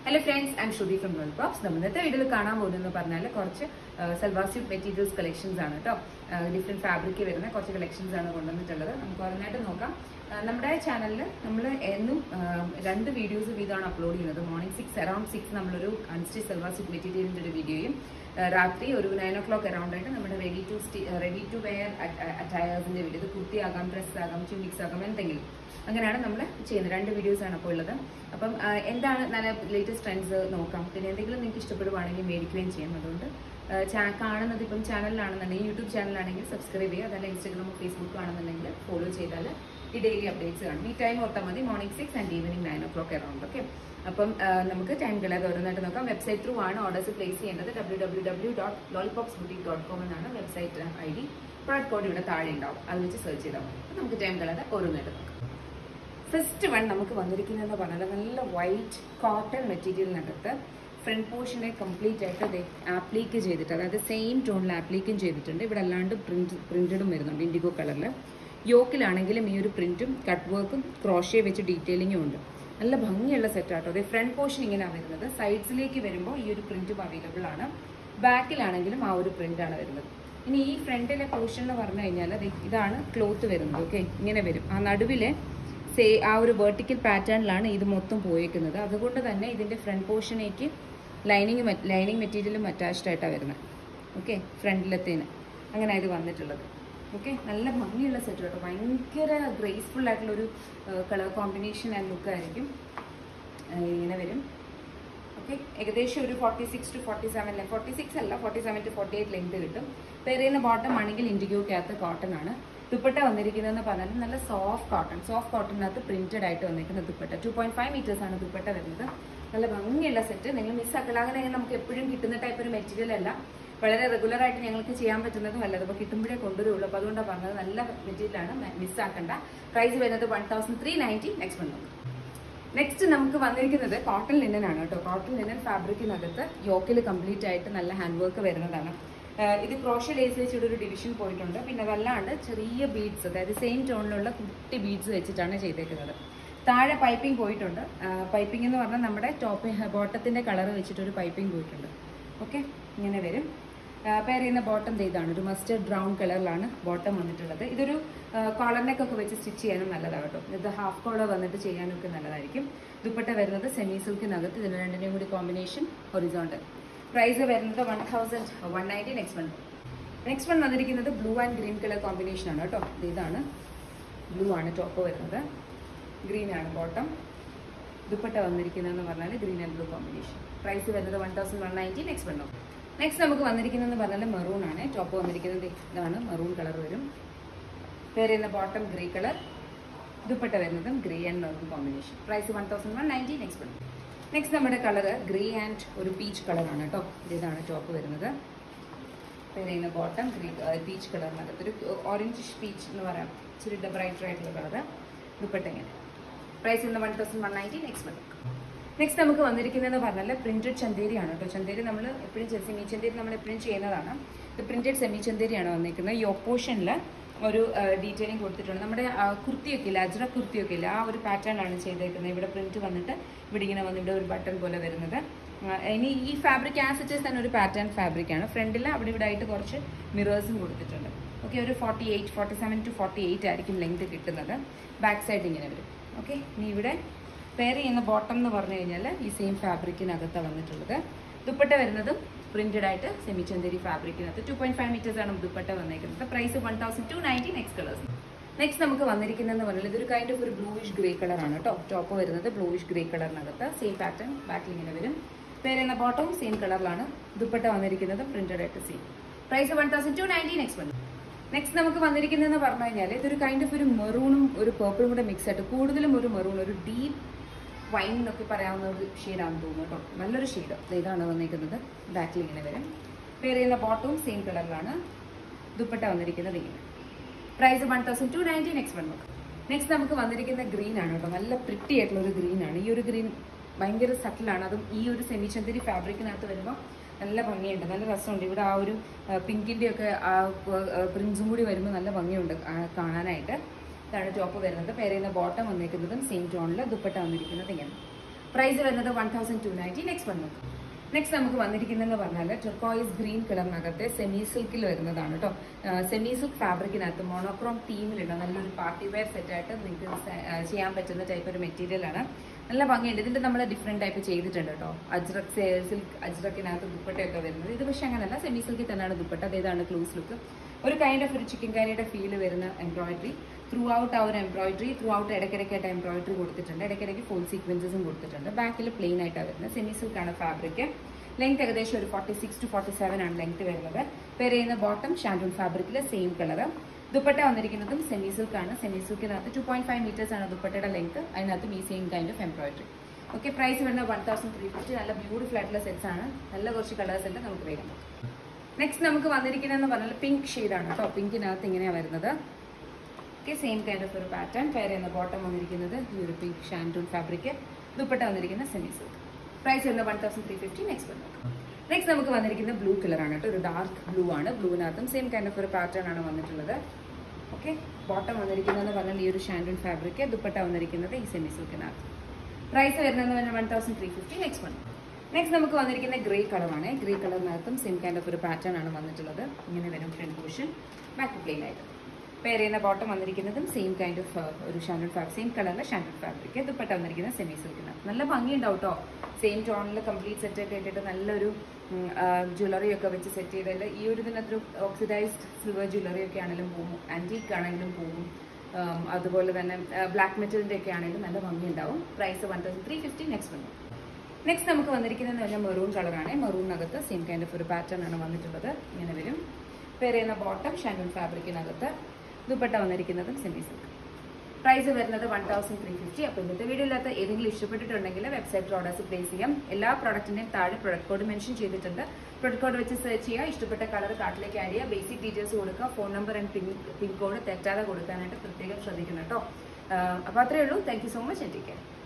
hello friends I'm ഷുഡി from World Box നമ്മൾ ഇന്നത്തെ വീഡിയോയിൽ കാണാൻ പോകുന്നതെന്ന് പറഞ്ഞാൽ കുറച്ച് സൽവാസ്യൂട്ട് മെറ്റീരിയൽസ് കളക്ഷൻസ് ആണ് കേട്ടോ ഡിഫറെന്റ് ഫാബ്രിക് വരുന്ന കുറച്ച് കളക്ഷൻസ് ആണ് കൊണ്ടുവന്നിട്ടുള്ളത് നമുക്ക് ഓരോന്നായിട്ട് നോക്കാം ആ, നമ്മുടെ ചാനലിൽ നമ്മൾ എന്നും ആ, രണ്ട് വീഡിയോസ് വീതമാണ് അപ്ലോഡ് ചെയ്യുന്നത് മോർണിംഗ് സിക്സ് അറൌണ്ട് സിക്സ് നമ്മളൊരു അൺസ്റ്റിച്ച് സൽവാസ്യൂട്ട് മെറ്റീരിയലിന്റെ ഒരു വീഡിയോയും ആ, രാത്രി ഒരു നയൻ ഒ ക്ലോക്ക് അറൌണ്ട് ആയിട്ട് നമ്മുടെ ready to ready to wear അറ്റയേഴ്സിന്റെ വീഡിയോ ഇത് കുർത്തി ആകാം ഡ്രസ് ആകാം ചുമിക്സ് ആകാം എന്തെങ്കിലും അങ്ങനെയാണ് നമ്മൾ ചെയ്യുന്നത് രണ്ട് വീഡിയോസ് ആണ് അപ്പോൾ ഉള്ളത് അപ്പം ആ, എന്താണ് നല്ല ലേറ്റസ്റ്റ് ട്രെൻഡ്സ് നോക്കാം പിന്നെ എന്തെങ്കിലും നിങ്ങൾക്ക് ഇഷ്ടപ്പെടുവാണെങ്കിൽ മേടിക്കുകയും ചെയ്യാം അതുകൊണ്ട് ആ, ചാ- കാണുന്നത് ഇപ്പം ചാനലിലാണെന്നുണ്ടെങ്കിൽ യൂട്യൂബ് ചാനലാണെങ്കിൽ സബ്സ്ക്രൈബ് ചെയ്യുക അതല്ല ഇൻസ്റ്റാഗ്രാമോ ഫേസ്ബുക്ക് ആണെന്നുണ്ടെങ്കിൽ ഫോളോ ചെയ്താൽ ഈ ഡെയിലി അപ്ഡേറ്റ്സ് കാണും ഈ ടൈം ഓർത്താൽ മതി morning six and evening nine o'clock around okay അപ്പം ആ, നമുക്ക് ടൈം കളയാതെ ഓരോന്നായിട്ട് നോക്കാം വെബ്സൈറ്റ് ത്രൂ ആണ് ഓർഡേഴ്സ് പ്ലേസ് ചെയ്യേണ്ടത് W W W dot lollipops boutique dot com എന്നാണ് website I D product code ഇവിടെ താഴെ ഉണ്ടാവും അത് വെച്ച് സെർച്ച് ചെയ്താൽ മതി അപ്പം നമുക്ക് ടൈം കളയാതെ ഓരോന്നായിട്ട് നോക്കാം ഫസ്റ്റ് വൺ നമുക്ക് വന്നിരിക്കുന്നതെന്ന് പറഞ്ഞാൽ നല്ല വൈറ്റ് കോട്ടൺ മെറ്റീരിയലിനകത്ത് ഫ്രണ്ട് പോർഷനെ കംപ്ലീറ്റ് ആയിട്ട് ആപ്ലിക്ക് ചെയ്തിട്ട് അതായത് സെയിം ടോണിൽ ആപ്ലിക്കും ചെയ്തിട്ടുണ്ട് ഇവിടെ അല്ലാണ്ട് പ്രിന്റ് പ്രിന്റഡും വരുന്നുണ്ട് ഇൻഡിഗോ കളറിൽ യോക്കിലാണെങ്കിലും ഈ ഒരു പ്രിന്റും കട്ട് വർക്കും ക്രോഷേ വെച്ച് ഡീറ്റെയിലിങ്ങും ഉണ്ട് നല്ല ഭംഗിയുള്ള സെറ്റ് ആട്ടോ അതെ ഫ്രണ്ട് പോർഷൻ ഇങ്ങനെയാണ് വരുന്നത് സൈഡ്സിലേക്ക് വരുമ്പോൾ ഈ ഒരു പ്രിന്റും അവൈലബിൾ ആണ് ബാക്കിലാണെങ്കിലും ആ ഒരു പ്രിന്റാണ് വരുന്നത് ഇനി ഈ ഫ്രണ്ടിലെ പോർഷൻ എന്ന് പറഞ്ഞു കഴിഞ്ഞാൽ ദേ ഇതാണ് ക്ലോത്ത് വരുന്നത് ഓക്കെ ഇങ്ങനെ വരും ആ നടുവിലെ സേ ആ ഒരു വെർട്ടിക്കൽ പാറ്റേണിലാണ് ഇത് മൊത്തം പോയേക്കുന്നത് അതുകൊണ്ട് തന്നെ ഇതിന്റെ ഫ്രണ്ട് പോർഷനേക്ക് ലൈനിങ് ലൈനിങ് മെറ്റീരിയലും അറ്റാച്ച്ഡ് ആയിട്ടാണ് വരുന്നത് ഓക്കെ ഫ്രണ്ടിലത്തേന് അങ്ങനെ ഇത് വന്നിട്ടുള്ളത് ഓക്കെ നല്ല ഭംഗിയുള്ള സെറ്റ് കേട്ടോ ഭയങ്കര ഗ്രേസ്ഫുൾ ആയിട്ടുള്ള ഒരു കളർ കോമ്പിനേഷൻ ആൻഡ് ലുക്ക് ആയിരിക്കും ആ, ഇങ്ങനെ വരും ഓക്കെ ഏകദേശം ഒരു forty six to forty seven forty six അല്ല forty seven to forty eight length കിട്ടും പേരുന്ന ബോട്ടം ആണെങ്കിൽ ഇൻഡിഗോക്കകത്ത് കോട്ടൺ ആണ് ദുപ്പട്ട വന്നിരിക്കുന്നതെന്ന് പറഞ്ഞാൽ നല്ല സോഫ്റ്റ് കോട്ടൺ സോഫ്റ്റ് കോട്ടണിനകത്ത് പ്രിന്റഡ് ആയിട്ട് വന്നിരിക്കുന്ന dupatta two point five metres ആണ് ദുപ്പട്ട വരുന്നത് നല്ല ഭംഗിയുള്ള സെറ്റ് നിങ്ങൾ മിസ്സാക്കില്ല അങ്ങനെ നമുക്ക് എപ്പോഴും കിട്ടുന്ന ടൈപ്പ് ഒരു മെറ്റീരിയൽ അല്ല വളരെ റെഗുലർ ആയിട്ട് ഞങ്ങൾക്ക് ചെയ്യാൻ പറ്റുന്നതും അല്ല അപ്പോൾ കിട്ടുമ്പോഴേ കൊണ്ടുവരുള്ളൂ അപ്പോൾ അതുകൊണ്ടാണ് പറഞ്ഞത് നല്ല മെറ്റീരിയലാണ് മിസ്സാക്കണ്ട പ്രൈസ് വരുന്നത് one thousand three ninety next വന്നു നെക്സ്റ്റ് നമുക്ക് വന്നിരിക്കുന്നത് കോട്ടൺ ലിനൻ ആണ് കേട്ടോ കോട്ടൺ ലിനൻ ഫാബ്രിക്കിനകത്ത് യോക്കിൽ കംപ്ലീറ്റ് ആയിട്ട് നല്ല ഹാൻഡ് വർക്ക് വരുന്നതാണ് ആഹ് ഇത് ക്രോഷ ലേസ് വെച്ചിട്ട് ഒരു ഡിവിഷൻ പോയിട്ടുണ്ട് പിന്നെ അതല്ലാണ്ട് ചെറിയ ബീഡ്സ് അതായത് സെയിം ടോണിലുള്ള കുട്ടി ബീഡ്സ് വെച്ചിട്ടാണ് ചെയ്തേക്കുന്നത് താഴെ പൈപ്പിംഗ് പോയിട്ടുണ്ട് പൈപ്പിംഗ് എന്ന് പറഞ്ഞാൽ നമ്മുടെ ടോപ്പ് ബോട്ടത്തിന്റെ കളർ വെച്ചിട്ട് ഒരു പൈപ്പിംഗ് പോയിട്ടുണ്ട് ഓക്കെ ഇങ്ങനെ വരും പെയർ ചെയ്യുന്ന ബോട്ടം ഇതാണ് ഒരു മസ്റ്റർഡ് ബ്രൗൺ കളറിലാണ് ബോട്ടം വന്നിട്ടുള്ളത് ഇതൊരു കോളറിനൊക്കെ വെച്ച് സ്റ്റിച്ച് ചെയ്യാനും നല്ലതാണ് കേട്ടോ ഇത് ഹാഫ് കോളർ വന്നിട്ട് ചെയ്യാനൊക്കെ നല്ലതായിരിക്കും ദുപ്പട്ട വരുന്നത് സെമി സിൽക്കിനകത്ത് ഇതിന് രണ്ടിനെയും കൂടി കോമ്പിനേഷൻ ഹൊറിസോണ്ടൽ പ്രൈസ് വരുന്നത് one thousand one ninety next one next one വന്നിരിക്കുന്നത് blue and green colour combination ആണ് കേട്ടോ ഇത് ഇതാണ് ബ്ലൂ ആണ് ടോപ്പ് വരുന്നത് ഗ്രീൻ ആണ് ബോട്ടം ദുപ്പട്ട വന്നിരിക്കുന്നതെന്ന് പറഞ്ഞാൽ green and blue combination price വരുന്നത് one thousand one ninety next വണ്ണോ നെക്സ്റ്റ് നമുക്ക് വന്നിരിക്കുന്നതെന്ന് പറഞ്ഞാൽ മെറൂൺ ആണ് ടോപ്പ് വന്നിരിക്കുന്നത് ഇതാണ് മെറൂൺ കളർ വരും പേര് ചെയ്യുന്ന ബോട്ടം ഗ്രേ കളർ ദുപ്പട്ട വരുന്നതും grey and maroon combination price one thousand one ninety next one next നമ്മുടെ കളർ ഗ്രേ ആൻഡ് ഒരു പീച്ച് കളറാണ് കേട്ടോ ഇതാണ് ടോപ്പ് വരുന്നത് പേര് ചെയ്യുന്ന ബോട്ടം ഗ്രീ പീച്ച് കളറിനകത്ത് ഒരു ഓറഞ്ച് പീച്ച് എന്ന് പറയാം ഇച്ചിരി ബ്രൈറ്റർ ആയിട്ടുള്ള കളർ ദുപ്പട്ട ഇങ്ങനെ പ്രൈസ് ഇന്ന് one thousand one ninety next one next നമുക്ക് വന്നിരിക്കുന്നതെന്ന് പറഞ്ഞാൽ പ്രിന്റഡ് ചന്തേരിയാണ് കേട്ടോ ചന്തേരി നമ്മൾ എപ്പോഴും സെമി ചന്തേരി നമ്മൾ എപ്പോഴും ചെയ്യുന്നതാണ് ഇത് പ്രിന്റഡ് സെമി ചന്തേരിയാണ് വന്നിരിക്കുന്നത് ഈ ഒപ്പോഷനിൽ ഒരു ഡീറ്റെയിലിംഗ് കൊടുത്തിട്ടുണ്ട് നമ്മുടെ ആ, കുർത്തിയൊക്കെ ഇല്ല അജ്ര കുർത്തിയൊക്കെ ഇല്ല ആ ഒരു പാറ്റേൺ ആണ് ചെയ്തേക്കുന്നത് ഇവിടെ പ്രിന്റ് വന്നിട്ട് ഇവിടെ ഇങ്ങനെ വന്ന് ഇവിടെ ഒരു ബട്ടൺ പോലെ വരുന്നത് ആ, ഇനി ഈ ഫാബ്രിക് ആസിറ്റേഴ്സ് തന്നെ ഒരു പാറ്റേൺ ഫാബ്രിക് ആണ് ഫ്രണ്ടിൽ അവിടെ ഇവിടെ ആയിട്ട് കുറച്ച് മിറേഴ്സും കൊടുത്തിട്ടുണ്ട് ഓക്കെ ഒരു forty eight forty seven to forty eight ആയിരിക്കും ലെങ്ത് കിട്ടുന്നത് ബാക്ക് സൈഡ് ഇങ്ങനെ വരും ഓക്കെ ഇനി ഇവിടെ പെയർ ചെയ്യുന്ന ബോട്ടം എന്ന് പറഞ്ഞു കഴിഞ്ഞാൽ ഈ സെയിം ഫാബ്രിക്കിനകത്താണ് വന്നിട്ടുള്ളത് ദുപ്പട്ട വരുന്നതും പ്രിന്റഡ് ആയിട്ട് സെമി ചന്തേരി ഫാബ്രിക്കിനകത്ത് ടു പോയിന്റ് ഫൈവ് മീറ്റേഴ്സ് ആണ് ദുപ്പട്ട വന്നേക്കുന്നത് price one thousand two ninety next colours next നമുക്ക് വന്നിരിക്കുന്നതെന്ന് പറഞ്ഞാൽ ഇതൊരു കൈൻഡ് ഓഫ് ഒരു ബ്ലൂയിഷ് ഗ്രേ കളറാണ് കേട്ടോ ടോപ്പ് വരുന്നത് ബ്ലൂയിഷ് ഗ്രേ കളറിനകത്ത് സെയിം പാറ്റേൺ ബാക്കിൽ ഇങ്ങനെ വരും പേര് ചെയ്യുന്ന ബോട്ടം സെയിം കളറിലാണ് ദുപ്പട്ട വന്നിരിക്കുന്നത് പ്രിന്റഡ് ആയിട്ട് same price one thousand two ninety next one next നമുക്ക് വന്നിരിക്കുന്നതെന്ന് പറഞ്ഞു കഴിഞ്ഞാൽ ഇതൊരു കൈൻഡ് ഓഫ് ഒരു മെറൂണും ഒരു പേർപ്പിളും കൂടെ മിക്സ് ആയിട്ട് കൂടുതലും ഒരു മെറൂൺ ഒരു ഡീപ്പ് വൈൻ എന്നൊക്കെ പറയാവുന്ന ഒരു ഷെയ്ഡാണെന്ന് തോന്നുന്നു കേട്ടോ നല്ലൊരു ഷെയ്ഡ് ഇതാണ് വന്നിരിക്കുന്നത് ബാക്കിൽ ഇങ്ങനെ വരും പേര് ചെയ്യുന്ന ബോട്ടവും സെയിം കളറിലാണ് ദുപ്പട്ട വന്നിരിക്കുന്നത് ഇങ്ങനെ price one thousand two ninety next one നോക്കാം നെക്സ്റ്റ് നമുക്ക് വന്നിരിക്കുന്ന ഗ്രീൻ ആണ് കേട്ടോ നല്ല പ്രിട്ടി ആയിട്ടുള്ള ഒരു ഗ്രീൻ ആണ് ഈ ഒരു ഗ്രീൻ ഭയങ്കര സട്ടിലാണ് അതും ഈ ഒരു സെമി ചന്ദരി ഫാബ്രിക്കിനകത്ത് വരുമ്പോൾ നല്ല ഭംഗിയുണ്ട് നല്ല രസമുണ്ട് ഇവിടെ ആ ഒരു പിങ്കിന്റെ ഒക്കെ ആ പ്രിന്റ്സും കൂടി വരുമ്പോൾ നല്ല ഭംഗിയുണ്ട് ആ കാണാനായിട്ട് ഇതാണ് ടോപ്പ് വരുന്നത് പേര് ചെയ്യുന്ന ബോട്ടം വന്നിരിക്കുന്നതും സെയിം ടോണിൽ ദുപ്പട്ട വന്നിരിക്കുന്നത് ഇങ്ങനെ പ്രൈസ് വരുന്നത് one thousand two ninety next one നോക്കാം നെക്സ്റ്റ് നമുക്ക് വന്നിരിക്കുന്നതെന്ന് പറഞ്ഞാൽ ടെർക്കോയിസ് ഗ്രീൻ കളറിനകത്തെ സെമി സിൽക്കിൽ വരുന്നതാണ് കേട്ടോ സെമി സിൽക്ക് ഫാബ്രിക്കിനകത്ത് മോണോക്രോം തീമിലുള്ള നല്ലൊരു പാർട്ടി വെയർ സെറ്റായിട്ട് നിങ്ങൾക്ക് സ- ആ, ചെയ്യാൻ പറ്റുന്ന ടൈപ്പ് ഒരു മെറ്റീരിയൽ ആണ് നല്ല ഭംഗിയുണ്ട് ഇതിന്റെ നമ്മൾ ഡിഫറെന്റ് ടൈപ്പ് ചെയ്തിട്ടുണ്ട് കേട്ടോ അജ്രക് സിൽക്ക് അജ്രക്കിനകത്ത് ദുപ്പട്ടയൊക്കെ വരുന്നത് ഇത് പക്ഷേ അങ്ങനെയല്ല സെമി സിൽക്കിൽ തന്നെയാണ് ദുപ്പട്ട അതേതാണ് ക്ലൂസ് ലുക്ക് ഒരു കൈൻഡ് ഓഫ് ഒരു ചിക്കൻ കറിയുടെ ഫീൽ വരുന്ന എംബ്രോയിഡറി ത്രൂ ഔട്ട് ആ ഒരു എംബ്രോയിഡറി ത്രൂ ഔട്ട് ഇടയ്ക്കിടയ്ക്കായിട്ട് എംബ്രോയിഡറി കൊടുത്തിട്ടുണ്ട് ഇടയ്ക്കിടയ്ക്ക് ഫുൾ സീക്വൻസസും കൊടുത്തിട്ടുണ്ട് ബാക്കിൽ പ്ലെയിൻ ആയിട്ടാണ് വരുന്നത് സെമി സിൽക്ക് ആണ് ഫാബ്രിക് ലെങ്ത് ഏകദേശം ഒരു forty six to forty seven ആണ് ലെങ്ത് വരുന്നത് പേര് ചെയ്യുന്ന ബോട്ടം ഷാൻഡൂൺ ഫാബ്രിക്കിൽ സെയിം കളർ ദുപ്പട്ട വന്നിരിക്കുന്നതും സെമി സിൽക്ക് ആണ് സെമി സിൽക്കിനകത്ത് ടു പോയിന്റ് ഫൈവ് മീറ്റേഴ്സ് ആണ് ദുപ്പട്ടയുടെ ലെങ്ത് അതിനകത്ത് ഈ same kind of embroidery okay price വരുന്നത് വൺ തൗസൻഡ് ത്രീ ഫിഫ്റ്റി നല്ല ബ്യൂട്ടിഫുൾ ആയിട്ടുള്ള സെറ്റ്സ് ആണ് നല്ല കുറച്ച് കളേഴ്സ് ഉണ്ട് നമുക്ക് വേഗം നെക്സ്റ്റ് നമുക്ക് വന്നിരിക്കുന്നതെന്ന് പറഞ്ഞാൽ പിങ്ക് ആണ് കേട്ടോ പിങ്കിനകത്ത് ഇങ്ങനെയാണ് വരുന്നത് ഓക്കെ സെയിം കൈൻഡ് ഓഫ് ഒരു പാറ്റേൺ പെയർ ചെയ്യുന്ന ബോട്ടം വന്നിരിക്കുന്നത് ഈ ഒരു പിങ്ക് ഷാൻഡൂൺ ഫാബ്രിക് ദുപ്പട്ട വന്നിരിക്കുന്ന സെമി സിൽക്ക് പ്രൈസ് വരുന്നത് one thousand three fifty next വന്നു നെക്സ്റ്റ് നമുക്ക് വന്നിരിക്കുന്നത് ബ്ലൂ കളറാണ് കേട്ടോ ഒരു ഡാർക്ക് ബ്ലൂ ആണ് ബ്ലൂവിനകത്തും സെയിം കൈൻഡ് ഓഫ് ഒരു പാറ്റേൺ ആണ് വന്നിട്ടുള്ളത് ഓക്കെ ബോട്ടം വന്നിരിക്കുന്നതെന്ന് പറഞ്ഞാൽ ഈ ഒരു ഷാൻഡൂൺ ഫാബ്രിക് ദുപ്പട്ട വന്നിരിക്കുന്നത് ഈ സെമി സിൽക്കിനകത്ത് പ്രൈസ് വരുന്നത് പറഞ്ഞാൽ one thousand three fifty next one next നമുക്ക് വന്നിരിക്കുന്ന ഗ്രേ കളറാണ് ഗ്രേ കളറിനകത്തും സെയിം കൈൻഡ് ഓഫ് ഒരു പാറ്റേൺ ആണ് വന്നിട്ടുള്ളത് ഇങ്ങനെ വരും ഫ്രണ്ട് പോർഷൻ ബാക്ക് പ്ലെയിൻ ആയിട്ട് പെയർ ചെയ്യുന്ന ബോട്ടം വന്നിരിക്കുന്നതും സെയിം കൈൻഡ് ഓഫ് ഒരു ഷാൻഡൂൺ ഫാബ്രിക് സെയിം കളറിലെ ഷാൻഡൂൺ ഫാബ്രിക് ദുപ്പട്ട വന്നിരിക്കുന്നത് സെമി സിൽക്കിനകത്ത് നല്ല ഭംഗിയുണ്ടാവും കേട്ടോ സെയിം ടോണിൽ കംപ്ലീറ്റ് സെറ്റ് ഒക്കെ ഇട്ടിട്ട് നല്ലൊരു ജ്വല്ലറി ഒക്കെ വെച്ച് സെറ്റ് ചെയ്താൽ ഈ ഒരു ഇതിനകത്തൊരു ഓക്സിഡൈസ്ഡ് സിൽവർ ജ്വല്ലറി ഒക്കെ ആണെങ്കിലും പോകും ആൻറ്റീക്ക് ആണെങ്കിലും പോകും ഉം, അതുപോലെ തന്നെ ബ്ലാക്ക് മെറ്റലിന്റെ ഒക്കെ ആണെങ്കിലും നല്ല ഭംഗി ഉണ്ടാവും price one thousand three fifty next വന്നു നെക്സ്റ്റ് നമുക്ക് വന്നിരിക്കുന്നത് പറഞ്ഞാൽ മെറൂൺ കളറാണ് മെറൂണിനകത്ത് സെയിം കൈൻഡ് ഓഫ് ഒരു പാറ്റേൺ ആണ് വന്നിട്ടുള്ളത് ഇങ്ങനെ വരും പേര് ചെയ്യുന്ന ബോട്ടം ഷാൻഡൂൺ ഫാബ്രിക്കിനകത്ത് ദുപ്പട്ട വന്നിരിക്കുന്നതും സെമി സിൽക്ക് പ്രൈസ് വരുന്നത് വൺ തൗസൻഡ് ത്രീ ഫിഫ്റ്റി അപ്പോൾ ഇന്നത്തെ വീഡിയോയിലകത്ത് ഏതെങ്കിലും ഇഷ്ടപ്പെട്ടിട്ടുണ്ടെങ്കിൽ വെബ്സൈറ്റിൽ ഓർഡേഴ്സ് പ്ലേസ് ചെയ്യാം എല്ലാ പ്രോഡക്റ്റിന്റെയും താഴെ പ്രൊഡക്റ്റ് കോഡ് മെൻഷൻ ചെയ്തിട്ടുണ്ട് പ്രൊഡക്റ്റ് കോഡ് വെച്ച് സെർച്ച് ചെയ്യുക ഇഷ്ടപ്പെട്ട കളർ കാർട്ടിലേക്ക് ആഡ് ചെയ്യുക ബേസിക് ഡീറ്റെയിൽസ് കൊടുക്കുക phone number and pin pin code തെറ്റാതെ കൊടുക്കാനായിട്ട് പ്രത്യേകം ശ്രദ്ധിക്കണം കേട്ടോ അപ്പോൾ അത്രയേ ഉള്ളൂ thank you so much and take care